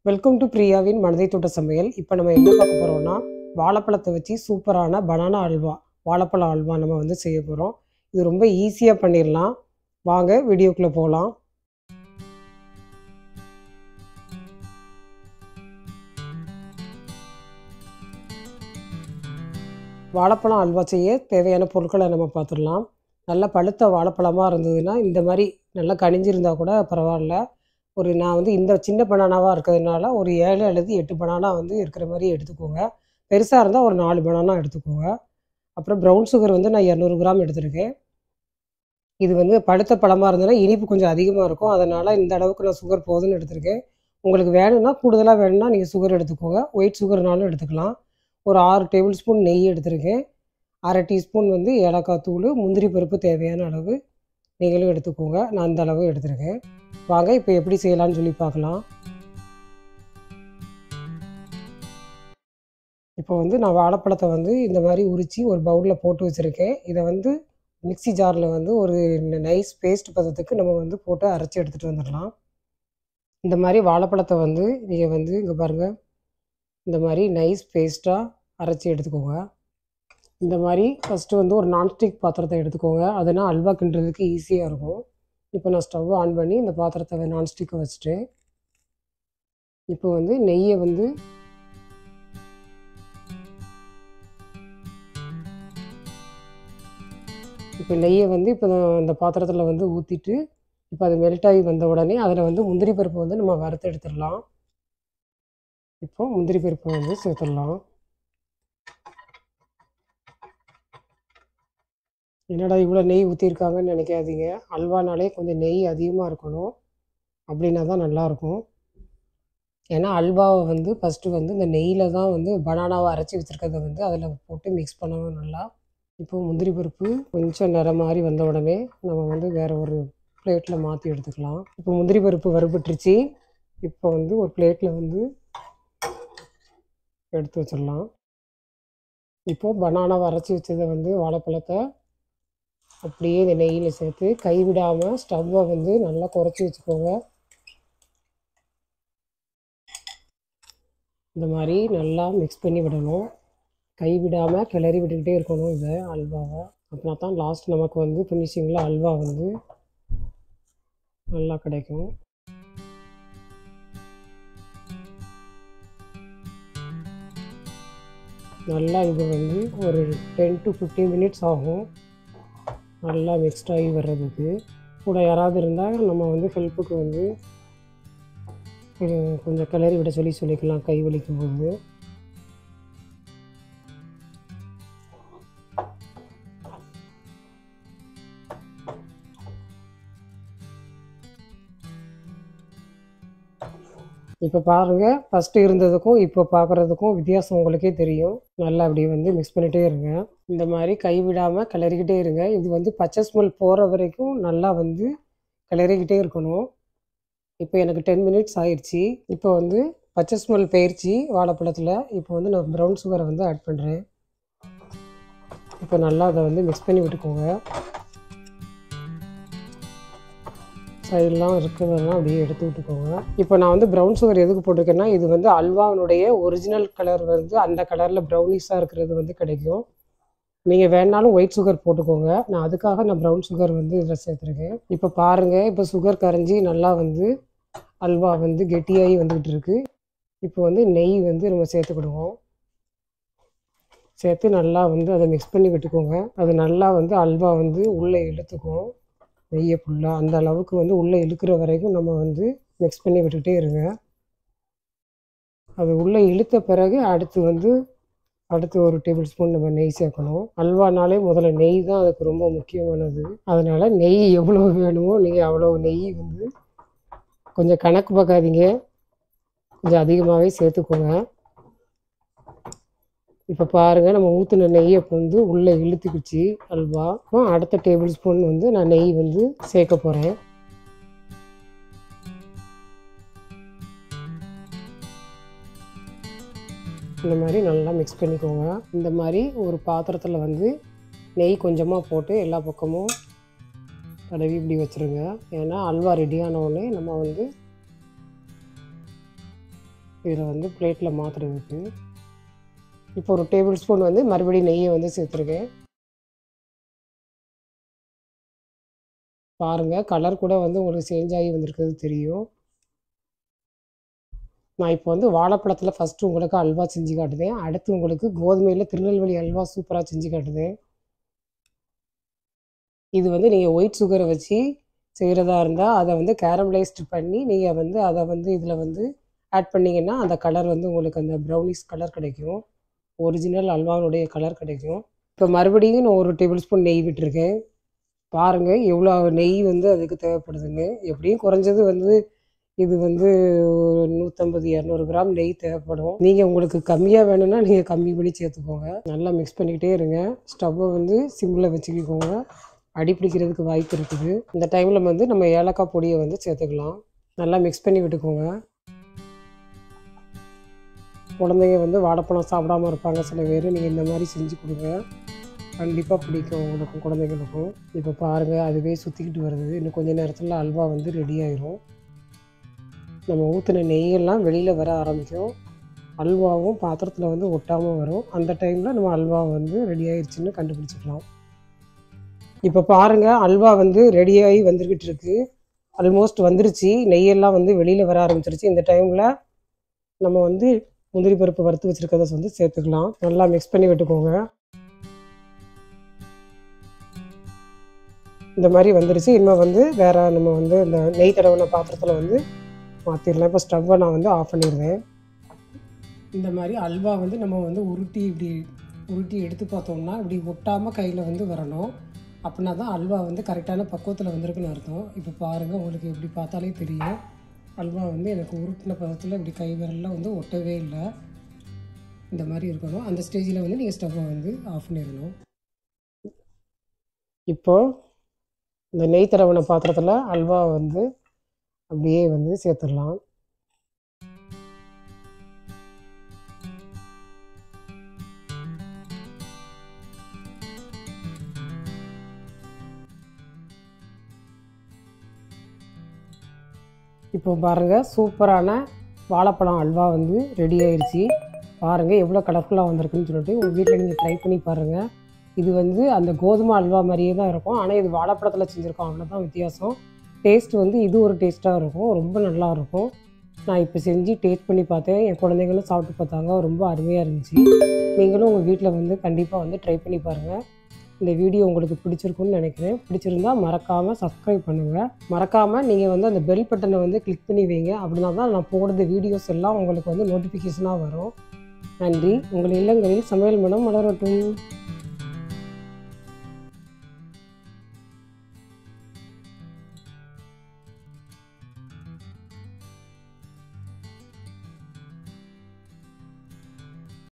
welcome to பிரியாவின் மனதை தொட்ட சமையல் இப்போ நம்ம என்ன பார்க்க போகிறோம்னா வாழைப்பழத்தை வச்சு சூப்பரான பனானா அல்வா வாழைப்பழம் அல்வா நம்ம வந்து செய்ய போகிறோம் இது ரொம்ப ஈஸியாக பண்ணிடலாம் வாங்க வீடியோக்குள்ளே போகலாம் வாழைப்பழம் அல்வா செய்ய தேவையான பொருட்களை நம்ம பார்த்துடலாம் நல்லா பழுத்த வாழைப்பழமாக இருந்ததுன்னா இந்த மாதிரி நல்லா கனிஞ்சிருந்தா கூட பரவாயில்ல ஒரு நான் வந்து இந்த சின்ன பனானாவாக இருக்கிறதுனால ஒரு ஏழு அல்லது எட்டு பனானா வந்து இருக்கிற மாதிரி எடுத்துக்கோங்க பெருசாக இருந்தால் ஒரு நாலு பனானா எடுத்துக்கோங்க அப்புறம் ப்ரௌன் சுகர் வந்து நான் இரநூறு கிராம் எடுத்திருக்கேன் இது வந்து பழுத்த பழமாக இருந்ததுன்னா இனிப்பு கொஞ்சம் அதிகமாக இருக்கும் அதனால் இந்த அளவுக்கு நான் சுகர் போதும்னு எடுத்திருக்கேன் உங்களுக்கு வேணும்னா கூடுதலாக வேணும்னா நீங்கள் சுகர் எடுத்துக்கோங்க ஒயிட் சுகர்னாலும் எடுத்துக்கலாம் ஒரு ஆறு டேபிள் ஸ்பூன் நெய் எடுத்திருக்கேன் அரை டீஸ்பூன் வந்து ஏலக்காய் தூள் முந்திரி பருப்பு தேவையான அளவு நீங்களும் எடுத்துக்கோங்க நான் அந்த அளவு எடுத்திருக்கேன் வாங்க இப்போ எப்படி செய்யலாம்னு சொல்லி பார்க்கலாம் இப்போ வந்து நான் வாழைப்பழத்தை வந்து இந்த மாதிரி உரித்து ஒரு பவுலில் போட்டு வச்சுருக்கேன் இதை வந்து மிக்சி ஜாரில் வந்து ஒரு நைஸ் பேஸ்ட் பதத்துக்கு நம்ம வந்து போட்டு அரைச்சி எடுத்துகிட்டு வந்துடலாம் இந்த மாதிரி வாழைப்பழத்தை வந்து நீங்கள் வந்து இங்கே பாருங்கள் இந்த மாதிரி நைஸ் பேஸ்ட்டாக அரைச்சி எடுத்துக்கோங்க இந்த மாதிரி ஃபஸ்ட்டு வந்து ஒரு நான்ஸ்டிக் பாத்திரத்தை எடுத்துக்கோங்க அதனால் அல்வா கிண்டுறதுக்கு ஈஸியாக இருக்கும் இப்போ நான் ஸ்டவ் ஆன் பண்ணி இந்த பாத்திரத்தை நான்ஸ்டிக்கை வச்சுட்டேன் இப்போ வந்து நெய்யை வந்து இப்போ நெய்யை வந்து இப்போ இந்த பாத்திரத்தில் வந்து ஊற்றிட்டு இப்போ அது மெல்ட் ஆகி வந்த உடனே அதில் வந்து முந்திரி பருப்பு வந்து நம்ம வறுத்து எடுத்துடலாம் இப்போ முந்திரி பருப்பை வந்து சேர்த்துடலாம் என்னடா இவ்வளோ நெய் ஊற்றிருக்காங்கன்னு நினைக்காதீங்க அல்வானாலே கொஞ்சம் நெய் அதிகமாக இருக்கணும் அப்படின்னா தான் நல்லாயிருக்கும் ஏன்னா அல்வாவை வந்து ஃபஸ்ட்டு வந்து இந்த நெய்யில் தான் வந்து பனானாவை அரைச்சி வச்சுருக்கிறத வந்து அதில் போட்டு மிக்ஸ் பண்ணணும் நல்லா இப்போ முந்திரி பருப்பு கொஞ்சம் நிறம் மாதிரி வந்த உடனே நம்ம வந்து வேறு ஒரு பிளேட்டில் மாற்றி எடுத்துக்கலாம் இப்போ முந்திரி பருப்பு வறுபட்டுருச்சு இப்போ வந்து ஒரு பிளேட்டில் வந்து எடுத்து வச்சிடலாம் இப்போது பனானாவை அரைச்சி வச்சதை வந்து வாழைப்பழத்தை அப்படியே இந்த நெய்யில் சேர்த்து கைவிடாமல் ஸ்டவ்வை வந்து நல்லா குறைச்சி வச்சுக்கோங்க இந்த மாதிரி நல்லா மிக்ஸ் பண்ணி விடணும் கைவிடாமல் கிளறி விட்டுக்கிட்டே இருக்கணும் இதை அல்வாவை அப்படின்னா தான் லாஸ்ட் நமக்கு வந்து ஃபினிஷிங்கில் அல்வா வந்து நல்லா கிடைக்கும் நல்லா இது வந்து ஒரு டென் டு ஃபிஃப்டீன் மினிட்ஸ் ஆகும் நல்லா மிக்ஸ்ட் ஆகி வர்றதுக்கு கூட யாராவது இருந்தால் நம்ம வந்து ஹெல்ப்புக்கு வந்து கொஞ்சம் கிளறி விட சொல்லி சொல்லிக்கலாம் கை வலிக்கும் போது இப்போ பாருங்கள் ஃபஸ்ட்டு இருந்ததுக்கும் இப்போ பார்க்குறதுக்கும் வித்தியாசம் உங்களுக்கே தெரியும் நல்லா அப்படி வந்து மிக்ஸ் பண்ணிகிட்டே இருங்க இந்த மாதிரி கைவிடாமல் கிளறிக்கிட்டே இருங்க இது வந்து பச்சை ஸ்மெல் போகிற வரைக்கும் நல்லா வந்து கிளறிக்கிட்டே இருக்கணும் இப்போ எனக்கு டென் மினிட்ஸ் ஆயிடுச்சு இப்போ வந்து பச்சை ஸ்மெல் போயிடுச்சு வாழைப்பழத்தில் இப்போ வந்து நான் ப்ரௌன் சுகரை வந்து ஆட் பண்ணுறேன் இப்போ நல்லா அதை வந்து மிக்ஸ் பண்ணி விட்டுக்கோங்க சைடெலாம் இருக்கிறதெல்லாம் அப்படியே எடுத்து விட்டுக்கோங்க இப்போ நான் வந்து ப்ரௌன் சுகர் எதுக்கு போட்டிருக்கேன்னா இது வந்து அல்வாவினுடைய ஒரிஜினல் கலர் வந்து அந்த கலரில் ப்ரௌனிஷாக இருக்கிறது வந்து கிடைக்கும் நீங்கள் வேணாலும் ஒயிட் சுகர் போட்டுக்கோங்க நான் அதுக்காக நான் ப்ரௌன் சுகர் வந்து இதில் சேர்த்துருக்கேன் இப்போ பாருங்கள் இப்போ சுகர் கரைஞ்சி நல்லா வந்து அல்வா வந்து கெட்டியாகி வந்துக்கிட்டு இருக்கு இப்போ வந்து நெய் வந்து நம்ம சேர்த்துக்கிடுவோம் சேர்த்து நல்லா வந்து அதை மிக்ஸ் பண்ணி விட்டுக்கோங்க அது நல்லா வந்து அல்வா வந்து உள்ளே இழுத்துக்கும் நெய்யை ஃபுல்லாக அந்த அளவுக்கு வந்து உள்ளே இழுக்கிற வரைக்கும் நம்ம வந்து மிக்ஸ் பண்ணி விட்டுக்கிட்டே இருங்க அது உள்ளே இழுத்த பிறகு அடுத்து வந்து அடுத்து ஒரு டேபிள் ஸ்பூன் நம்ம நெய் சேர்க்கணும் அல்வானாலே முதல்ல நெய் தான் அதுக்கு ரொம்ப முக்கியமானது அதனால் நெய் எவ்வளோ வேணுமோ நீங்கள் அவ்வளோ நெய் வந்து கொஞ்சம் கணக்கு பார்க்காதீங்க கொஞ்சம் அதிகமாகவே சேர்த்துக்கோங்க இப்போ பாருங்கள் நம்ம ஊற்றின நெய்யை வந்து உள்ளே இழுத்துக்குச்சு அல்வா அடுத்த டேபிள் ஸ்பூன் வந்து நான் நெய் வந்து சேர்க்க போகிறேன் இந்த மாதிரி நல்லா மிக்ஸ் பண்ணிக்கோங்க இந்த மாதிரி ஒரு பாத்திரத்தில் வந்து நெய் கொஞ்சமாக போட்டு எல்லா பக்கமும் தடவி இப்படி வச்சுருங்க ஏன்னா அல்வா ரெடியான உடனே நம்ம வந்து இதில் வந்து பிளேட்டில் மாற்றுறதுக்கு இப்போ ஒரு டேபிள் ஸ்பூன் வந்து மறுபடியும் நெய்யை வந்து சேர்த்துருக்கேன் பாருங்கள் கலர் கூட வந்து உங்களுக்கு சேஞ்ச் ஆகி வந்திருக்கிறது தெரியும் நான் இப்போ வந்து வாழைப்பழத்தில் ஃபஸ்ட்டு உங்களுக்கு அல்வா செஞ்சு காட்டுதேன் அடுத்து உங்களுக்கு கோதுமையில் திருநெல்வேலி அல்வா சூப்பராக செஞ்சு காட்டுதேன் இது வந்து நீங்கள் ஒயிட் சுகரை வச்சு செய்கிறதா இருந்தால் அதை வந்து கேரமலைஸ்ட் பண்ணி நீங்கள் வந்து அதை வந்து இதில் வந்து ஆட் பண்ணிங்கன்னா அந்த கலர் வந்து உங்களுக்கு அந்த ப்ரௌனிஷ் கலர் கிடைக்கும் ஒரிஜினல் அல்வாவுடைய கலர் கிடைக்கும் இப்போ மறுபடியும் நான் ஒரு டேபிள் ஸ்பூன் நெய் விட்டுருக்கேன் பாருங்கள் எவ்வளோ நெய் வந்து அதுக்கு தேவைப்படுதுன்னு எப்படியும் குறைஞ்சது வந்து இது வந்து ஒரு நூற்றம்பது இரநூறு கிராம் நெய் தேவைப்படும் நீங்கள் உங்களுக்கு கம்மியாக வேணும்னா நீங்கள் கம்மி பண்ணி சேர்த்துக்கோங்க நல்லா மிக்ஸ் பண்ணிக்கிட்டே இருங்க ஸ்டவ்வை வந்து சிம்மில் வச்சுக்கிக்கோங்க அடி பிடிக்கிறதுக்கு வாய்ப்பு இருக்குது இந்த டைமில் வந்து நம்ம ஏலக்காய் பொடியை வந்து சேர்த்துக்கலாம் நல்லா மிக்ஸ் பண்ணி விட்டுக்கோங்க குழந்தைங்க வந்து வாழைப்பழம் சாப்பிடாம இருப்பாங்க சில பேர் நீங்கள் இந்த மாதிரி செஞ்சு கொடுங்க கண்டிப்பாக பிடிக்கும் உங்களுக்கும் குழந்தைங்களுக்கும் இப்போ பாருங்கள் அதுவே சுற்றிக்கிட்டு வருது இன்னும் கொஞ்ச நேரத்தில் அல்வா வந்து ரெடி ஆயிரும் நம்ம ஊற்றின நெய்யெல்லாம் வெளியில் வர ஆரம்பிக்கும் அல்வாவும் பாத்திரத்தில் வந்து ஒட்டாமல் வரும் அந்த டைமில் நம்ம அல்வா வந்து ரெடி ஆயிடுச்சுன்னு கண்டுபிடிச்சிக்கலாம் இப்போ பாருங்கள் அல்வா வந்து ரெடியாகி வந்துக்கிட்டு இருக்கு ஆல்மோஸ்ட் வந்துருச்சு நெய்யெல்லாம் வந்து வெளியில் வர ஆரம்பிச்சிருச்சு இந்த டைமில் நம்ம வந்து முந்திரி பருப்பு வறுத்து வச்சுருக்கதை வந்து சேர்த்துக்கலாம் நல்லா மிக்ஸ் பண்ணி விட்டுக்கோங்க இந்த மாதிரி வந்துருச்சு இனிமேல் வந்து வேறு நம்ம வந்து இந்த நெய் தடவின பாத்திரத்தில் வந்து மாற்றிடலாம் இப்போ ஸ்டவ்வை நான் வந்து ஆஃப் பண்ணிடுவேன் இந்த மாதிரி அல்வா வந்து நம்ம வந்து உருட்டி இப்படி உருட்டி எடுத்து பார்த்தோம்னா இப்படி ஒட்டாமல் கையில் வந்து வரணும் அப்படின்னா தான் அல்வா வந்து கரெக்டான பக்குவத்தில் வந்திருக்குன்னு அர்த்தம் இப்போ பாருங்கள் உங்களுக்கு இப்படி பார்த்தாலே தெரியும் அல்வா வந்து எனக்கு உருட்டின பதத்தில் இப்படி கை விரலில் வந்து ஒட்டவே இல்லை இந்த மாதிரி இருக்கணும் அந்த ஸ்டேஜில் வந்து நீங்கள் ஸ்டவ்வை வந்து ஆஃப் பண்ணிடணும் இப்போது இந்த நெய் தடவின பாத்திரத்தில் அல்வா வந்து அப்படியே வந்து சேர்த்துடலாம் இப்போ பாருங்கள் சூப்பரான வாழைப்பழம் அல்வா வந்து ரெடி ஆயிடுச்சு பாருங்கள் எவ்வளோ கலர்ஃபுல்லாக வந்திருக்குன்னு சொல்லிட்டு உங்கள் வீட்டில் நீங்கள் ட்ரை பண்ணி பாருங்கள் இது வந்து அந்த கோதுமை அல்வா மாதிரியே தான் இருக்கும் ஆனால் இது வாழைப்பழத்தில் செஞ்சுருக்கோம் அவ்வளோதான் வித்தியாசம் டேஸ்ட் வந்து இது ஒரு டேஸ்ட்டாக இருக்கும் ரொம்ப நல்லா இருக்கும் நான் இப்போ செஞ்சு டேஸ்ட் பண்ணி பார்த்தேன் என் குழந்தைங்களும் சாப்பிட்டு பார்த்தாங்க ரொம்ப அருமையாக இருந்துச்சு நீங்களும் உங்கள் வீட்டில் வந்து கண்டிப்பாக வந்து ட்ரை பண்ணி பாருங்கள் இந்த வீடியோ உங்களுக்கு பிடிச்சிருக்குன்னு நினைக்கிறேன் பிடிச்சிருந்தா மறக்காமல் சப்ஸ்கிரைப் பண்ணுங்கள் மறக்காமல் நீங்கள் வந்து அந்த பெல் பட்டனை வந்து கிளிக் பண்ணி வைங்க அப்படின்னா தான் நான் போடுற வீடியோஸ் எல்லாம் உங்களுக்கு வந்து நோட்டிஃபிகேஷனாக வரும் நன்றி உங்கள் இல்லங்களில் சமையல் மனம் மலரட்டும்